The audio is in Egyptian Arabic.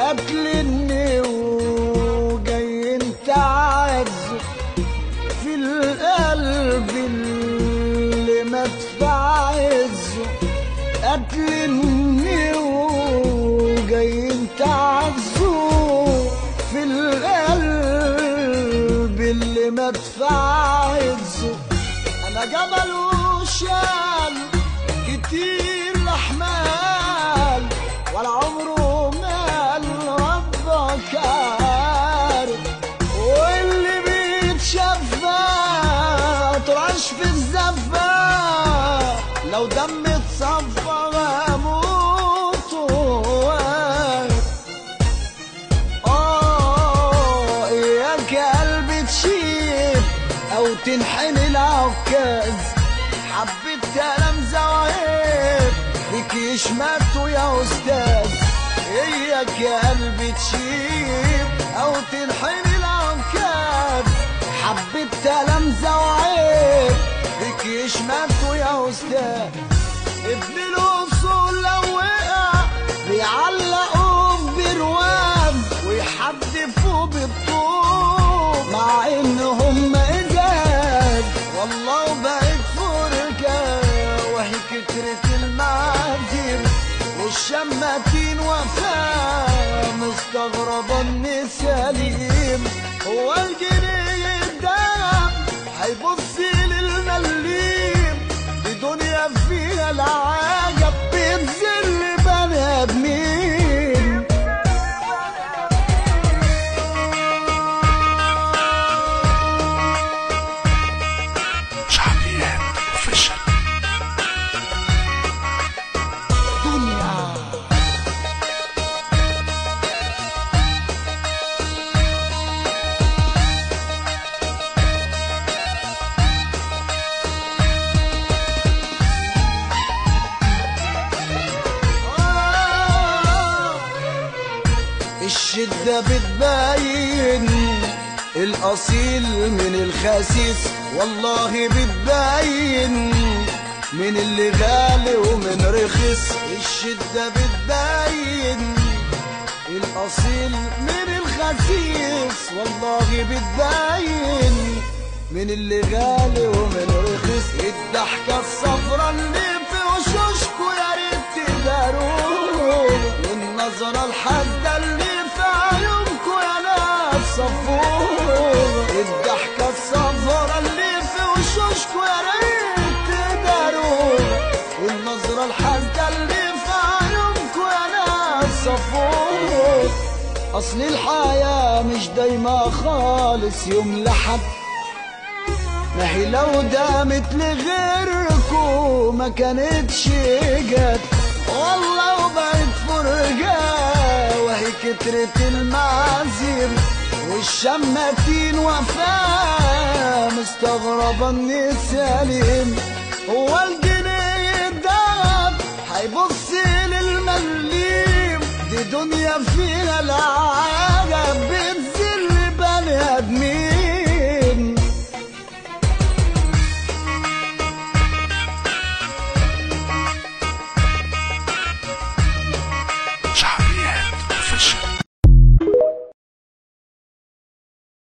قتلني وجاي انت عازف في القلب اللي مدفع عزه قتلني وجاي انت عزه في القلب اللي مدفع عزه انا جبل وشال كتير احمال ولا عمره مال ربك عارف واللي بيتشفى ترعش في الزفة لو دم اتصفى هموت وواقف آه إياك يا قلبي تشيب أو تنحني العكاز حبيت كلام زواهر بك يشمتوا يا أستاذ إياك يا قلبي تشيب أو تنحني العكاز حبيت كلام زواهر بك يشمتوا يا أستاذ ابن الأصول لو وقع بيعلقوا بروان ويحدفوا بالطوب مع انهم اجاد والله بقت فرجة وهي كترة المعادير والشماتين وفاة مستغربة ان سليم هو الجنيه الدم هيبص للمليم دي دنيا فيها العجب بتذل بني ادمين شعبيات اوفيشال دنيا الشدة بتبين الأصيل من الخسيس والله بتبين من اللي غالي ومن رخيص الشدة بتبين الأصيل من الخسيس والله بتبين من اللي غالي ومن رخيص الضحكة الصفرا اللي في وشوشكوا يا ريت تداروه والنظرة الحادة اللي في عيونكوا يا ناس صفوه الضحكة الصفرا اللي في وشوشكوا يا ريت تداروه والنظرة الحادة اللي في عيونكوا يا ناس صفوه أصل الحياة مش دايما خالص يوم لحد ما هي لو دامت لغيركو ما كانتش جت والله وبقت فرجة وهي كترة المعازيم والشماتين وفاة مستغربة اني سليم هو الجنيه الدهب هيبص للمليم دي دنيا فيها العالم